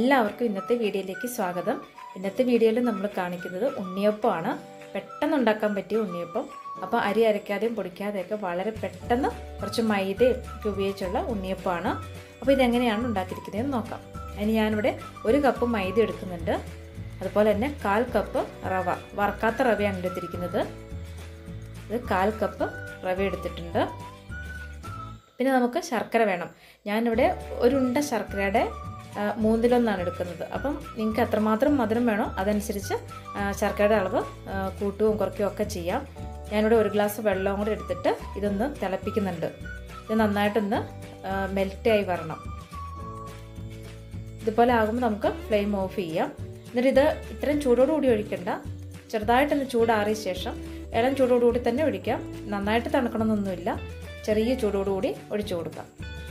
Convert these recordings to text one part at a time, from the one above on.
എല്ലാവർക്കും ഇന്നത്തെ വീഡിയോയിലേക്ക് സ്വാഗതം ഇന്നത്തെ വീഡിയോയിൽ നമ്മൾ കാണിക്കുന്നത് ഉണ്ണിയപ്പമാണ് പെട്ടെന്ന് ഉണ്ടാക്കാൻ പറ്റിയ ഉണ്ണിയപ്പം അപ്പോൾ അരി അരയ്ക്കാതെയും പൊടിക്കാതെയൊക്കെ വളരെ പെട്ടെന്ന് കുറച്ച് മൈദയും ഒക്കെ ഉപയോഗിച്ചുള്ള ഉണ്ണിയപ്പമാണ് അപ്പോൾ ഇതെങ്ങനെയാണ് ഉണ്ടാക്കിയിരിക്കുന്നതെന്ന് നോക്കാം അതിന് ഞാനിവിടെ ഒരു കപ്പ് മൈദ എടുക്കുന്നുണ്ട് അതുപോലെ തന്നെ കാൽ കപ്പ് റവ വറക്കാത്ത റവയാണ് എടുത്തിരിക്കുന്നത് ഇത് കാൽ കപ്പ് റവ എടുത്തിട്ടുണ്ട് പിന്നെ നമുക്ക് ശർക്കര വേണം ഞാനിവിടെ ഒരു ഉണ്ട ശർക്കരയുടെ ആ, മൂന്നിലൊന്നാണ് എടുക്കുന്നത് അപ്പം നിങ്ങൾക്ക് എത്രമാത്രം മധുരം വേണോ അതനുസരിച്ച് ആ, ശർക്കരയുടെ അളവ് ആ, കൂട്ടുകയും കുറയ്ക്കുകയും ഒക്കെ ചെയ്യാം ഞാനിവിടെ ഒരു ഗ്ലാസ് വെള്ളവും കൂടെ എടുത്തിട്ട് ഇതൊന്ന് തിളപ്പിക്കുന്നുണ്ട് ഇത് നന്നായിട്ടൊന്ന് മെൽറ്റായി വരണം ഇതുപോലെ ആകുമ്പോൾ നമുക്ക് ഫ്ലെയിം ഓഫ് ചെയ്യാം എന്നിട്ട് ഇത് ഇത്രയും ചൂടോടുകൂടി ഒഴിക്കണ്ട ചെറുതായിട്ടൊന്ന് ചൂടാറിയ ശേഷം ഇളം ചൂടോടുകൂടി തന്നെ ഒഴിക്കാം നന്നായിട്ട് തണുക്കണമെന്നൊന്നുമില്ല ചെറിയ ചൂടോടുകൂടി ഒഴിച്ചു കൊടുക്കാം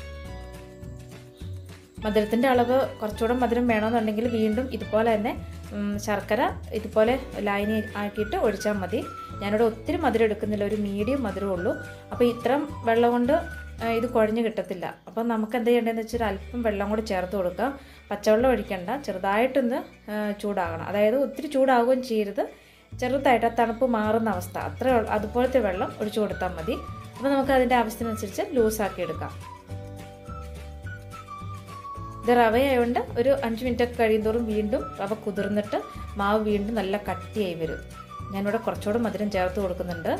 മധുരത്തിൻ്റെ അളവ് കുറച്ചുകൂടെ മധുരം വേണമെന്നുണ്ടെങ്കിൽ വീണ്ടും ഇതുപോലെ തന്നെ ഉം, ശർക്കര ഇതുപോലെ ലൈനി ആക്കിയിട്ട് ഒഴിച്ചാൽ മതി ഞാനിവിടെ ഒത്തിരി മധുരം എടുക്കുന്നില്ല ഒരു മീഡിയം മധുരമേ ഉള്ളൂ അപ്പോൾ ഇത്രയും വെള്ളം കൊണ്ട് ആ, ഇത് കുഴഞ്ഞ് കിട്ടത്തില്ല അപ്പോൾ നമുക്ക് എന്ത് ചെയ്യേണ്ടതെന്ന് വെച്ചാൽ അല്പം വെള്ളം കൂടി ചേർത്ത് കൊടുക്കാം പച്ചവെള്ളം ഒഴിക്കണ്ട ചെറുതായിട്ടൊന്ന് ആ, ചൂടാകണം അതായത് ഒത്തിരി ചൂടാവുകയും ചെയ്യരുത് ചെറുതായിട്ട് ആ തണുപ്പ് മാറുന്ന അവസ്ഥ അത്ര അതുപോലത്തെ വെള്ളം ഒഴിച്ചു കൊടുത്താൽ മതി അപ്പോൾ നമുക്ക് അതിൻ്റെ ആവശ്യത്തിനനുസരിച്ച് ലൂസാക്കി എടുക്കാം ഇത് റവയായതുകൊണ്ട് ഒരു അഞ്ച് മിനിറ്റ് ഒക്കെ കഴിയുന്തോറും വീണ്ടും റവ കുതിർന്നിട്ട് മാവ് വീണ്ടും നല്ല കട്ടിയായി വരും ഞാനിവിടെ കുറച്ചുകൂടെ മധുരം ചേർത്ത് കൊടുക്കുന്നുണ്ട്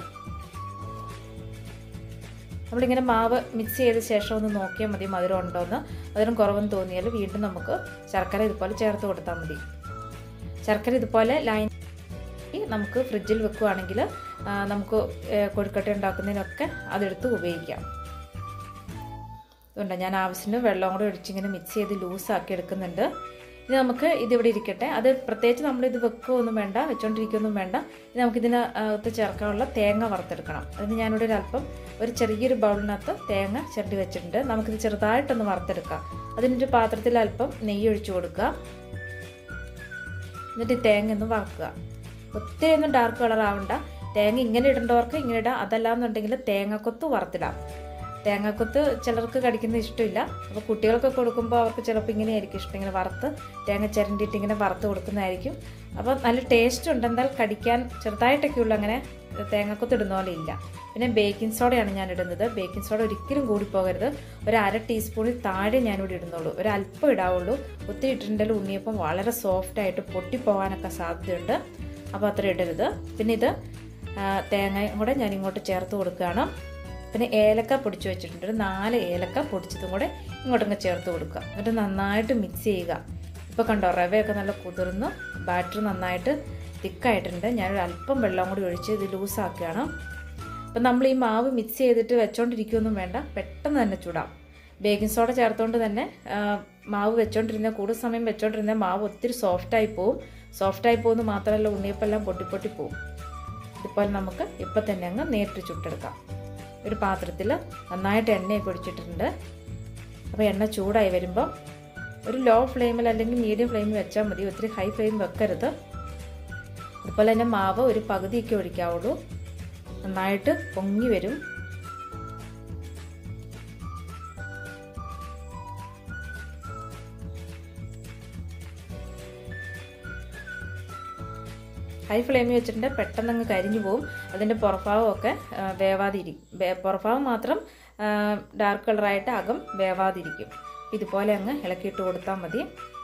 നമ്മളിങ്ങനെ മാവ് മിക്സ് ചെയ്ത ശേഷം ഒന്ന് നോക്കിയാൽ മതി മധുരം ഉണ്ടോയെന്ന് മധുരം കുറവെന്ന് തോന്നിയാൽ വീണ്ടും നമുക്ക് ശർക്കര ഇതുപോലെ ചേർത്ത് കൊടുത്താൽ മതി ശർക്കര ഇതുപോലെ ലൈൻ നമുക്ക് ഫ്രിഡ്ജിൽ വെക്കുകയാണെങ്കിൽ ആ, നമുക്ക് ഏ, കൊഴുക്കട്ട ഉണ്ടാക്കുന്നതിനൊക്കെ അതെടുത്ത് ഉപയോഗിക്കാം അതുകൊണ്ട് ഞാൻ ആവശ്യത്തിന് വെള്ളം കൂടെ ഒഴിച്ചിങ്ങനെ മിക്സ് ചെയ്ത് ലൂസാക്കി എടുക്കുന്നുണ്ട് ഇനി നമുക്ക് ഇതിവിടെ ഇരിക്കട്ടെ അത് പ്രത്യേകിച്ച് നമ്മളിത് വെക്കുകയൊന്നും വേണ്ട വെച്ചോണ്ടിരിക്കുകയൊന്നും വേണ്ട ഇനി നമുക്കിതിന് അകത്ത് ചേർക്കാനുള്ള തേങ്ങ വറുത്തെടുക്കണം അതിന് ഞാനിവിടെ ഒരു അല്പം ഒരു ചെറിയൊരു ബൗളിനകത്ത് തേങ്ങ ചിരണ്ടി വെച്ചിട്ടുണ്ട് നമുക്കിത് ചെറുതായിട്ടൊന്ന് വറുത്തെടുക്കാം അതിനൊരു പാത്രത്തിൽ അല്പം നെയ്യ് ഒഴിച്ചു കൊടുക്കുക എന്നിട്ട് ഈ തേങ്ങ ഒന്ന് വറക്കുക ഒത്തിരി ഒന്നും ഡാർക്ക് കളർ ആവണ്ട തേങ്ങ ഇങ്ങനെ ഇടേണ്ടവർക്ക് ഇങ്ങനെ ഇടാം അതല്ലാന്നുണ്ടെങ്കിൽ തേങ്ങക്കൊത്ത് വറുത്തിടാം തേങ്ങക്കൊത്ത് ചിലർക്ക് കടിക്കുന്നത് ഇഷ്ടമില്ല അപ്പോൾ കുട്ടികൾക്ക് കൊടുക്കുമ്പോൾ അവർക്ക് ചിലപ്പോൾ ഇങ്ങനെ ആയിരിക്കും ഇഷ്ടം ഇങ്ങനെ വറുത്ത് തേങ്ങ ചിരണ്ടിയിട്ട് ഇങ്ങനെ വറുത്ത് കൊടുക്കുന്നതായിരിക്കും അപ്പോൾ നല്ല ടേസ്റ്റ് ഉണ്ട് എന്നാൽ കടിക്കാൻ ചെറുതായിട്ടൊക്കെ ഉള്ളൂ അങ്ങനെ തേങ്ങക്കൊത്ത് ഇടുന്ന പോലെ ഇല്ല പിന്നെ ബേക്കിംഗ് സോഡയാണ് ഞാൻ ഇടുന്നത് ബേക്കിംഗ് സോഡ ഒരിക്കലും കൂടിപ്പോകരുത് ഒരു അര ടീസ്പൂണിൽ താഴെ ഞാനിവിടെ ഇടുന്നുള്ളൂ ഒരു അല്പം ഇടാവുള്ളൂ ഒത്തിരി ഇട്ടിട്ടുണ്ടെങ്കിൽ ഉണ്ണിയപ്പം വളരെ സോഫ്റ്റായിട്ട് പൊട്ടിപ്പോകാനൊക്കെ സാധ്യതയുണ്ട് അപ്പോൾ അത്ര ഇടരുത് പിന്നെ ഇത് ആ, തേങ്ങയും കൂടെ ഞാൻ ഇങ്ങോട്ട് ചേർത്ത് കൊടുക്കുകയാണ് പിന്നെ ഏലക്ക പൊടിച്ച് വെച്ചിട്ടുണ്ട് ഒരു നാല് ഏലക്ക പൊടിച്ചതും കൂടെ ഇങ്ങോട്ടങ്ങ് ചേർത്ത് കൊടുക്കുക എന്നിട്ട് നന്നായിട്ട് മിക്സ് ചെയ്യുക ഇപ്പോൾ കണ്ടോ റവയൊക്കെ നല്ല കുതിർന്ന് ബാറ്റർ നന്നായിട്ട് തിക്കായിട്ടുണ്ട് ഞാനൊരു അല്പം വെള്ളം കൂടി ഒഴിച്ച് ഇത് ലൂസാക്കുകയാണ് അപ്പം നമ്മൾ ഈ മാവ് മിക്സ് ചെയ്തിട്ട് വെച്ചോണ്ടിരിക്കുകയൊന്നും വേണ്ട പെട്ടെന്ന് തന്നെ ചൂടാം ബേക്കിംഗ് സോഡ ചേർത്തുകൊണ്ട് തന്നെ ആ, മാവ് വെച്ചോണ്ടിരുന്ന കൂടുതൽ സമയം വെച്ചോണ്ടിരുന്ന മാവ് ഒത്തിരി സോഫ്റ്റായി പോവും സോഫ്റ്റായി പോകുന്നത് മാത്രമല്ല ഉണ്ണിയപ്പെല്ലാം പൊട്ടി പൊട്ടി പോവും ഇതുപോലെ നമുക്ക് ഇപ്പം തന്നെ അങ്ങ് നേരിട്ട് ചുട്ടെടുക്കാം ഒരു പാത്രത്തിൽ നന്നായിട്ട് എണ്ണയൊക്കെ ഒഴിച്ചിട്ടുണ്ട് അപ്പോൾ എണ്ണ ചൂടായി വരുമ്പം ഒരു ലോ ഫ്ലെയിമിൽ അല്ലെങ്കിൽ മീഡിയം ഫ്ലെയിമിൽ വെച്ചാൽ മതി ഒത്തിരി ഹൈ ഫ്ലെയിം വെക്കരുത് അതുപോലെ തന്നെ മാവ് ഒരു പകുതിയൊക്കെ ഒഴിക്കാവുള്ളൂ നന്നായിട്ട് പൊങ്ങി വരും ഹൈ ഫ്ലെയിമിൽ വെച്ചിട്ടുണ്ട് പെട്ടെന്ന് അങ്ങ് കരിഞ്ഞു പോകും അതിൻ്റെ പുറഭാഗമൊക്കെ ആ, വേവാതിരിക്കും വേ- പുറഭാഗം മാത്രം ഡാർക്ക് കളറായിട്ട് അകം വേവാതിരിക്കും ഇതുപോലെ അങ്ങ് ഇളക്കിയിട്ട് കൊടുത്താൽ മതി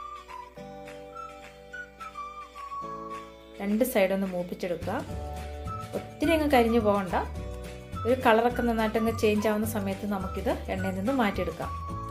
രണ്ട് സൈഡൊന്ന് മൂപ്പിച്ചെടുക്കുക ഒത്തിരി അങ്ങ് കരിഞ്ഞു പോകണ്ട ഒരു കളറൊക്കെ നന്നായിട്ട് അങ്ങ് ചേഞ്ച് ആവുന്ന സമയത്ത് നമുക്കിത് എണ്ണയിൽ നിന്ന് മാറ്റിയെടുക്കാം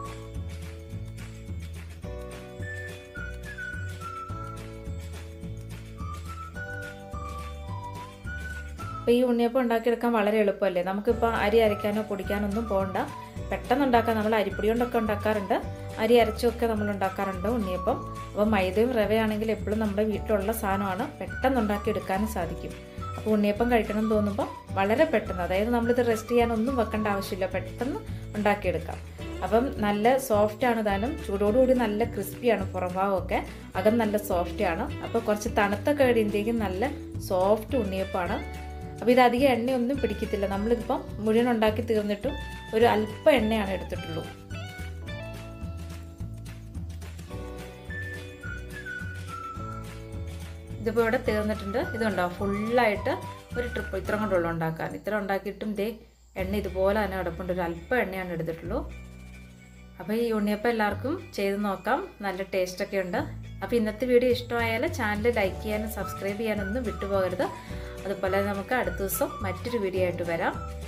അപ്പോൾ ഈ ഉണ്ണിയപ്പം ഉണ്ടാക്കിയെടുക്കാൻ വളരെ എളുപ്പമല്ലേ നമുക്കിപ്പോൾ അരി അരയ്ക്കാനോ പൊടിക്കാനോ ഒന്നും പോകണ്ട പെട്ടെന്ന് ഉണ്ടാക്കാൻ നമ്മൾ അരിപ്പൊടി കൊണ്ടൊക്കെ ഉണ്ടാക്കാറുണ്ട് അരി അരച്ചുമൊക്കെ നമ്മൾ ഉണ്ടാക്കാറുണ്ട് ഉണ്ണിയപ്പം അപ്പോൾ മൈദയും റവയാണെങ്കിൽ എപ്പോഴും നമ്മുടെ വീട്ടിലുള്ള സാധനമാണ് പെട്ടെന്ന് ഉണ്ടാക്കിയെടുക്കാനും സാധിക്കും അപ്പോൾ ഉണ്ണിയപ്പം കഴിക്കണം എന്ന് തോന്നുമ്പോൾ വളരെ പെട്ടെന്ന് അതായത് നമ്മളിത് റെസ്റ്റ് ചെയ്യാനൊന്നും വെക്കേണ്ട ആവശ്യമില്ല പെട്ടെന്ന് ഉണ്ടാക്കിയെടുക്കാം അപ്പം നല്ല സോഫ്റ്റ് ആണ് താനും ചൂടോടുകൂടി നല്ല ക്രിസ്പിയാണ് പുറംഭാഗമൊക്കെ അകം നല്ല സോഫ്റ്റ് ആണ് അപ്പോൾ കുറച്ച് തണുത്തൊക്കെ കഴിയുമ്പോഴേക്കും നല്ല സോഫ്റ്റ് ഉണ്ണിയപ്പമാണ് അപ്പോൾ ഇത് അധികം എണ്ണയൊന്നും പിടിക്കത്തില്ല നമ്മളിതിപ്പം മുഴുവൻ ഉണ്ടാക്കി തീർന്നിട്ടും ഒരു അല്പം എണ്ണയാണ് എടുത്തിട്ടുള്ളൂ ഇതിപ്പോൾ ഇവിടെ തീർന്നിട്ടുണ്ട് ഇതുണ്ടോ ഫുള്ളായിട്ട് ഒരു ട്രിപ്പ് ഇത്ര കൊണ്ടുള്ളൂ ഉണ്ടാക്കാൻ ഇത്ര ഉണ്ടാക്കിയിട്ടും ദേ എണ്ണ ഇതുപോലെ തന്നെ കിടപ്പുണ്ട് ഒരു അല്പം എണ്ണയാണ് എടുത്തിട്ടുള്ളൂ അപ്പോൾ ഈ ഉണ്ണിയപ്പം എല്ലാവർക്കും ചെയ്ത് നോക്കാം നല്ല ടേസ്റ്റൊക്കെ ഉണ്ട് അപ്പോൾ ഇന്നത്തെ വീഡിയോ ഇഷ്ടമായാൽ ചാനൽ ലൈക്ക് ചെയ്യാനും സബ്സ്ക്രൈബ് ചെയ്യാനൊന്നും വിട്ടുപോകരുത് അതുപോലെ നമുക്ക് അടുത്ത ദിവസം മറ്റൊരു വീഡിയോ ആയിട്ട് വരാം